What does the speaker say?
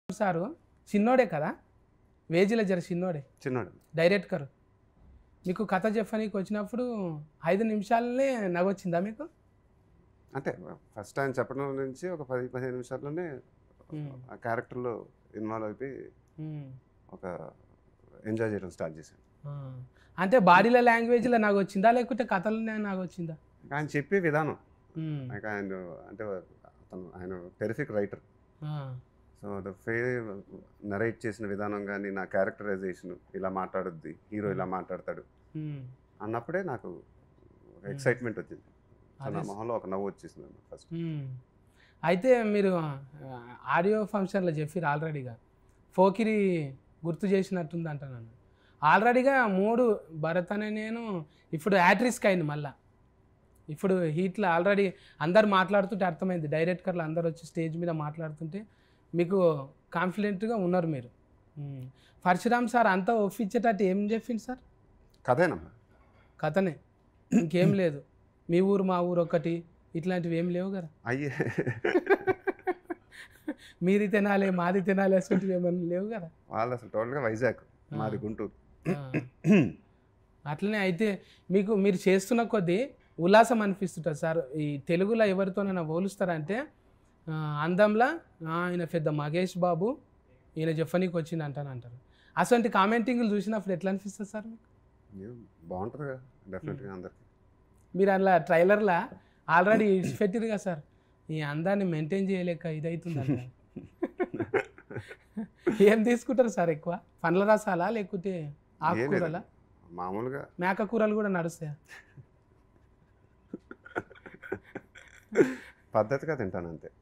Sir చిన్నోడే కదా వేజిల జర చిన్నోడే చిన్నోడు డైరెక్టర్ మీకు కథ చెప్పనీకి వచ్చినప్పుడు ఐదు నిమిషాలనే నవ్వొచ్చిందా మీకు అంటే ఫస్ట్ ఆయన చెప్పడం నుంచి ఒక పది పదిహేను నిమిషాల్లోనే మ్మ్. ఆ క్యారెక్టర్లో ఇన్వాల్వ్ అయిపోయి మ్మ్. ఒక ఎంజాయ్ చేయడం స్టార్ట్ చేశాను ఆ. అంటే బాడీల లాంగ్వేజ్లో నాకు వచ్చిందా లేకుంటే కథలోనే నాకు వచ్చిందా ఇంకా ఆయన చెప్పే విధానం మ్మ్. ఇంకా ఆయన అంటే అతను ఆయన టెరిఫిక్ రైటర్ ఆ. సో ద ఫే నరేట్ చేసిన విధానం కానీ నా క్యారెక్టరైజేషన్ ఇలా మాట్లాడుద్ది హీరో ఇలా మాట్లాడతాడు మ్మ్. అన్నప్పుడే నాకు ఎక్సైట్మెంట్ వచ్చింది సో నా అదే మొహంలో ఒక నవ్వు వచ్చేసింది ఫస్ట్ మ్మ్. అయితే మీరు ఆడియో ఫంక్షన్లో చెప్పారు ఆల్రెడీగా ఫోకిరి గుర్తు చేసినట్టుంది అంటున్నాను ఆల్రెడీగా మూడు భరత్ అనే నేను ఇప్పుడు యాట్రిస్క్ అయింది మళ్ళా ఇప్పుడు హీట్లో ఆల్రెడీ అందరు మాట్లాడుతుంటే అర్థమైంది డైరెక్టర్లు అందరు వచ్చి స్టేజ్ మీద మాట్లాడుతుంటే మీకు కాన్ఫిడెంట్గా ఉన్నారు మీరు మ్మ్. పరశురామ్ సార్ అంతా ఒప్పించేటట్టు ఏం చెప్పింది సార్ కథేనమ్మా కథనే ఇంకేం లేదు మీ ఊరు మా ఊరు ఒకటి ఇట్లాంటివి ఏం లేవు కదా అయ్యే మీది తినాలి మాది తినాలి అసలు ఏమన్నా లేవు కదా వాళ్ళు అసలు టోటల్గా వైజాగ్ మాది గుంటూరు ఆ. అట్లనే అయితే మీకు మీరు చేస్తున్న కొద్దీ ఉల్లాసం అనిపిస్తుంటుంది సార్ ఈ తెలుగులో ఎవరితోనైనా పోలుస్తారంటే ఆ, అందంలా "ఆ, ఆయన పెద్ద మహేష్ బాబు ఈయన జఫనీకి వచ్చింది అంటాను అంటారు అసలు కామెంటింగ్లు చూసినప్పుడు ఎట్లా అనిపిస్తుంది సార్ మీకు ఏం బాగుంటుంది కదా డెఫినెట్గా అందరికి మీరు అలా ట్రైలర్లా ఆల్రెడీ ఇడిచిపెట్టిరు కదా సార్ ఈ అందాన్ని మెయింటైన్ చేయలేక ఇదవుతుంది ఏం తీసుకుంటారు సార్ ఎక్కువ పండ్ల రసాలా లేకుంటే ఏం ఆకుకూరలా లేదు. మామూలుగా మేక కూరలు కూడా నడుస్తాయా పద్ధతిగా తింటాను అంతే